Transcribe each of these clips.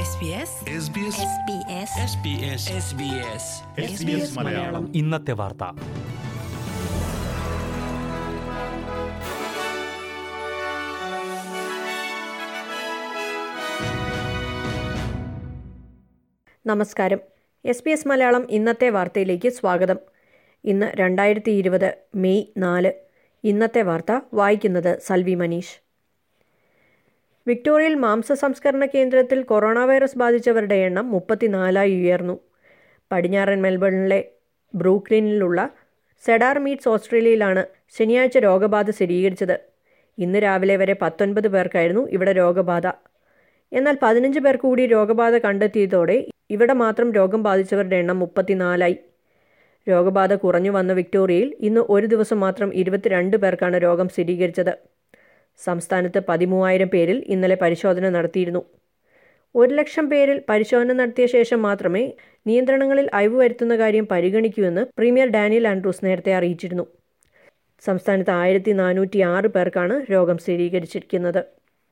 SBS Malayalam ഇന്നത്തെ വാർത്ത നമസ്കാരം എസ് ബി എസ് മലയാളം ഇന്നത്തെ വാർത്തയിലേക്ക് സ്വാഗതം ഇന്ന് രണ്ടായിരത്തി ഇരുപത് മെയ് നാല് ഇന്നത്തെ വാർത്ത വായിക്കുന്നത് സൽവി മനീഷ് വിക്ടോറിയയിൽ മാംസ സംസ്കരണ കേന്ദ്രത്തിൽ കൊറോണ വൈറസ് ബാധിച്ചവരുടെ എണ്ണം മുപ്പത്തിനാലായി ഉയർന്നു പടിഞ്ഞാറൻ മെൽബണിലെ ബ്രൂക്ലിനിലുള്ള സെഡാർ മീറ്റ്സ് ഓസ്ട്രേലിയയിലാണ് ശനിയാഴ്ച രോഗബാധ സ്ഥിരീകരിച്ചത് ഇന്ന് രാവിലെ വരെ പത്തൊൻപത് പേർക്കായിരുന്നു ഇവിടെ രോഗബാധ എന്നാൽ പതിനഞ്ച് പേർ കൂടി രോഗബാധ കണ്ടെത്തിയതോടെ ഇവിടെ മാത്രം രോഗം ബാധിച്ചവരുടെ എണ്ണം മുപ്പത്തിനാലായി രോഗബാധ കുറഞ്ഞു വന്ന വിക്ടോറിയയിൽ ഇന്ന് ഒരു ദിവസം മാത്രം ഇരുപത്തിരണ്ട് പേർക്കാണ് രോഗം സ്ഥിരീകരിച്ചത് സംസ്ഥാനത്ത് പതിമൂവായിരം പേരിൽ ഇന്നലെ പരിശോധന നടത്തിയിരുന്നു ഒരു ലക്ഷം പേരിൽ പരിശോധന നടത്തിയ ശേഷം മാത്രമേ നിയന്ത്രണങ്ങളിൽ അയവ് വരുത്തുന്ന കാര്യം പരിഗണിക്കൂവെന്ന് പ്രീമിയർ ഡാനിയൽ ആൻഡ്രൂസ് നേരത്തെ അറിയിച്ചിരുന്നു സംസ്ഥാനത്ത് ആയിരത്തി നാനൂറ്റി ആറ് പേർക്കാണ് രോഗം സ്ഥിരീകരിച്ചിരിക്കുന്നത്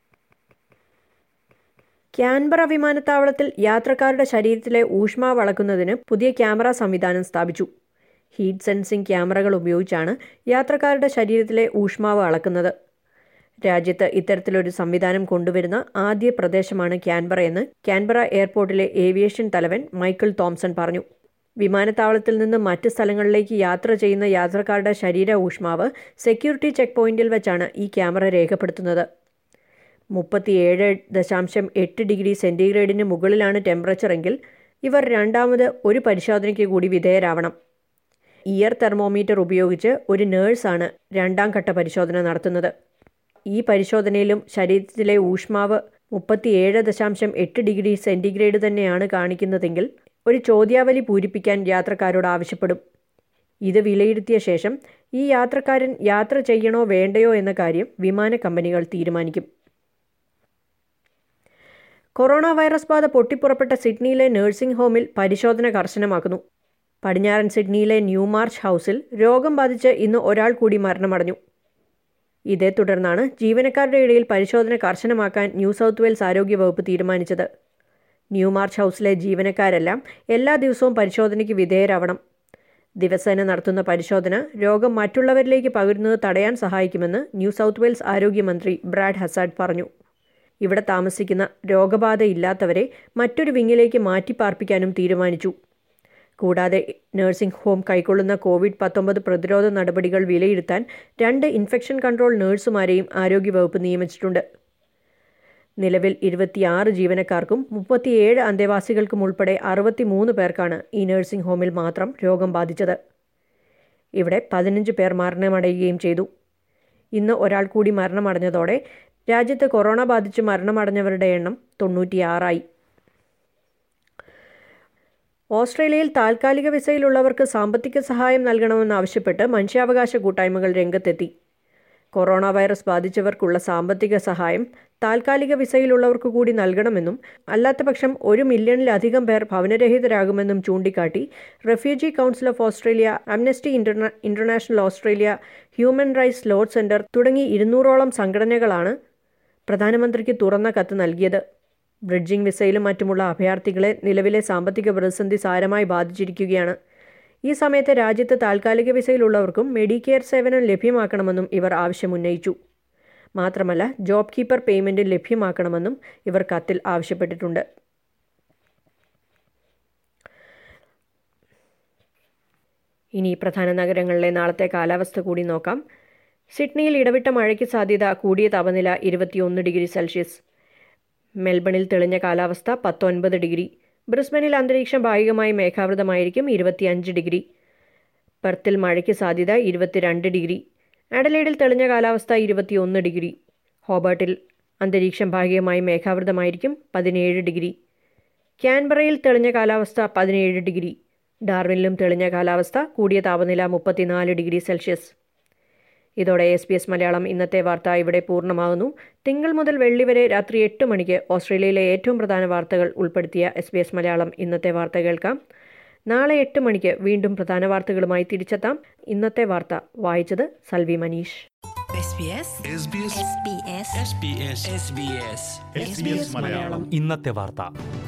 ക്യാൻബറ വിമാനത്താവളത്തിൽ യാത്രക്കാരുടെ ശരീരത്തിലെ ഊഷ്മാവ് അളക്കുന്നതിന് പുതിയ ക്യാമറ സംവിധാനം സ്ഥാപിച്ചു ഹീറ്റ് സെൻസിംഗ് ക്യാമറകൾ ഉപയോഗിച്ചാണ് യാത്രക്കാരുടെ ശരീരത്തിലെ ഊഷ്മാവ് അളക്കുന്നത് രാജ്യത്ത് ഇത്തരത്തിലൊരു സംവിധാനം കൊണ്ടുവരുന്ന ആദ്യ പ്രദേശമാണ് ക്യാൻബറ എന്ന് ക്യാൻബറ എയർപോർട്ടിലെ ഏവിയേഷൻ തലവൻ മൈക്കിൾ തോംസൺ പറഞ്ഞു വിമാനത്താവളത്തിൽ നിന്ന് മറ്റ് സ്ഥലങ്ങളിലേക്ക് യാത്ര ചെയ്യുന്ന യാത്രക്കാരുടെ ശരീര ഊഷ്മാവ് സെക്യൂരിറ്റി ചെക്ക് പോയിന്റിൽ വെച്ചാണ് ഈ ക്യാമറ രേഖപ്പെടുത്തുന്നത് മുപ്പത്തിയേഴ് ദശാംശം എട്ട് ഡിഗ്രി സെൻറ്റിഗ്രേഡിന് മുകളിലാണ് ടെമ്പറേച്ചർ എങ്കിൽ ഇവർ രണ്ടാമത് ഒരു പരിശോധനയ്ക്ക് കൂടി വിധേയരാവണം ഇയർ തെർമോമീറ്റർ ഉപയോഗിച്ച് ഒരു നേഴ്സാണ് രണ്ടാം ഘട്ട പരിശോധന നടത്തുന്നത് ഈ പരിശോധനയിലും ശരീരത്തിലെ ഊഷ്മാവ് മുപ്പത്തിയേഴ് ദശാംശം എട്ട് ഡിഗ്രി സെൻറ്റിഗ്രേഡ് തന്നെയാണ് കാണിക്കുന്നതെങ്കിൽ ഒരു ചോദ്യാവലി പൂരിപ്പിക്കാൻ യാത്രക്കാരോട് ആവശ്യപ്പെടും ഇത് വിലയിരുത്തിയ ശേഷം ഈ യാത്രക്കാരൻ യാത്ര ചെയ്യണോ വേണ്ടയോ എന്ന കാര്യം വിമാന കമ്പനികൾ തീരുമാനിക്കും കൊറോണ വൈറസ് ബാധ പൊട്ടിപ്പുറപ്പെട്ട സിഡ്നിയിലെ നഴ്സിംഗ് ഹോമിൽ പരിശോധന കർശനമാക്കുന്നു പടിഞ്ഞാറൻ സിഡ്നിയിലെ ന്യൂമാർച്ച് ഹൗസിൽ രോഗം ബാധിച്ച് ഇന്ന് ഒരാൾ കൂടി മരണമടഞ്ഞു ഇതേ തുടർന്നാണ് ജീവനക്കാരുടെ ഇടയിൽ പരിശോധന കർശനമാക്കാൻ ന്യൂ സൗത്ത് വെയിൽസ് ആരോഗ്യവകുപ്പ് തീരുമാനിച്ചത് ന്യൂമാർച്ച് ഹൗസിലെ ജീവനക്കാരെല്ലാം എല്ലാ ദിവസവും പരിശോധനയ്ക്ക് വിധേയരാവണം ദിവസേന നടത്തുന്ന പരിശോധന രോഗം മറ്റുള്ളവരിലേക്ക് പകരുന്നത് തടയാൻ സഹായിക്കുമെന്ന് ന്യൂ സൗത്ത് വെയിൽസ് ആരോഗ്യമന്ത്രി ബ്രാഡ് ഹസാഡ് പറഞ്ഞു ഇവിടെ താമസിക്കുന്ന രോഗബാധയില്ലാത്തവരെ മറ്റൊരു വിങ്ങിലേക്ക് മാറ്റിപ്പാർപ്പിക്കാനും തീരുമാനിച്ചു കൂടാതെ നഴ്സിംഗ് ഹോം കൈക്കൊള്ളുന്ന കോവിഡ് പത്തൊമ്പത് പ്രതിരോധ നടപടികൾ വിലയിരുത്താൻ രണ്ട് ഇൻഫെക്ഷൻ കൺട്രോൾ നഴ്സുമാരെയും ആരോഗ്യവകുപ്പ് നിയമിച്ചിട്ടുണ്ട് നിലവിൽ ഇരുപത്തിയാറ് ജീവനക്കാർക്കും മുപ്പത്തിയേഴ് അന്തേവാസികൾക്കും ഉൾപ്പെടെ അറുപത്തിമൂന്ന് പേർക്കാണ് ഈ നഴ്സിംഗ് ഹോമിൽ മാത്രം രോഗം ബാധിച്ചത് ഇവിടെ പതിനഞ്ച് പേർ മരണമടയുകയും ചെയ്തു ഇന്ന് ഒരാൾ കൂടി മരണമടഞ്ഞതോടെ രാജ്യത്ത് കൊറോണ ബാധിച്ച് മരണമടഞ്ഞവരുടെ എണ്ണം തൊണ്ണൂറ്റിയാറായി ഓസ്ട്രേലിയയിൽ താൽക്കാലിക വിസയിലുള്ളവർക്ക് സാമ്പത്തിക സഹായം നൽകണമെന്നാവശ്യപ്പെട്ട് മനുഷ്യാവകാശ കൂട്ടായ്മകൾ രംഗത്തെത്തി കൊറോണ വൈറസ് ബാധിച്ചവർക്കുള്ള സാമ്പത്തിക സഹായം താൽക്കാലിക വിസയിലുള്ളവർക്ക് കൂടി നൽകണമെന്നും അല്ലാത്തപക്ഷം ഒരു മില്യണിലധികം പേർ ഭവനരഹിതരാകുമെന്നും ചൂണ്ടിക്കാട്ടി refugee council of Australia Amnesty ഇന്റർനാ International Australia human rights law centre തുടങ്ങി ഇരുന്നൂറോളം സംഘടനകളാണ് പ്രധാനമന്ത്രിക്ക് തുറന്ന കത്ത് നൽകിയത് ബ്രിഡ്ജിംഗ് വിസയിലും മറ്റുമുള്ള അഭയാർത്ഥികളെ നിലവിലെ സാമ്പത്തിക പ്രതിസന്ധി സാരമായി ബാധിച്ചിരിക്കുകയാണ് ഈ സമയത്ത് രാജ്യത്ത് താൽക്കാലിക വിസയിലുള്ളവർക്കും മെഡിക്കെയർ സേവനം ലഭ്യമാക്കണമെന്നും ഇവർ ആവശ്യമുന്നയിച്ചു മാത്രമല്ല ജോബ് കീപ്പർ പേയ്മെന്റ് ലഭ്യമാക്കണമെന്നും ഇവർ കത്തിൽ ആവശ്യപ്പെട്ടിട്ടുണ്ട് ഇനി പ്രധാന നഗരങ്ങളിലെ നാളത്തെ കാലാവസ്ഥ കൂടി നോക്കാം സിഡ്നിയിൽ ഇടവിട്ട മഴയ്ക്ക് സാധ്യത കൂടിയ താപനില ഇരുപത്തിയൊന്ന് ഡിഗ്രി സെൽഷ്യസ് മെൽബണിൽ തെളിഞ്ഞ കാലാവസ്ഥ പത്തൊൻപത് ഡിഗ്രി ബ്രിസ്ബനിൽ അന്തരീക്ഷം ഭാഗികമായി മേഘാവൃതമായിരിക്കും ഇരുപത്തിയഞ്ച് ഡിഗ്രി പെർത്തിൽ മഴയ്ക്ക് സാധ്യത ഇരുപത്തിരണ്ട് ഡിഗ്രി അഡലൈഡിൽ തെളിഞ്ഞ കാലാവസ്ഥ ഇരുപത്തിയൊന്ന് ഡിഗ്രി ഹോബർട്ടിൽ അന്തരീക്ഷം ഭാഗികമായി മേഘാവൃതമായിരിക്കും പതിനേഴ് ഡിഗ്രി ക്യാൻബറയിൽ തെളിഞ്ഞ കാലാവസ്ഥ പതിനേഴ് ഡിഗ്രി ഡാർവിനിലും തെളിഞ്ഞ കാലാവസ്ഥ കൂടിയ താപനില മുപ്പത്തിനാല് ഡിഗ്രി സെൽഷ്യസ് ഇതോടെ എസ് ബി എസ് മലയാളം ഇന്നത്തെ വാർത്ത ഇവിടെ പൂർണ്ണമാകുന്നു തിങ്കൾ മുതൽ വെള്ളി വരെ രാത്രി എട്ട് മണിക്ക് ഓസ്ട്രേലിയയിലെ ഏറ്റവും പ്രധാന വാർത്തകൾ ഉൾപ്പെടുത്തിയ എസ് ബി എസ് മലയാളം ഇന്നത്തെ വാർത്ത കേൾക്കാം നാളെ എട്ട് മണിക്ക് വീണ്ടും പ്രധാന വാർത്തകളുമായി തിരിച്ചെത്താം ഇന്നത്തെ വാർത്ത വായിച്ചത് Salvi Manish SBS SBS SBS SBS ഇന്നത്തെ വാർത്ത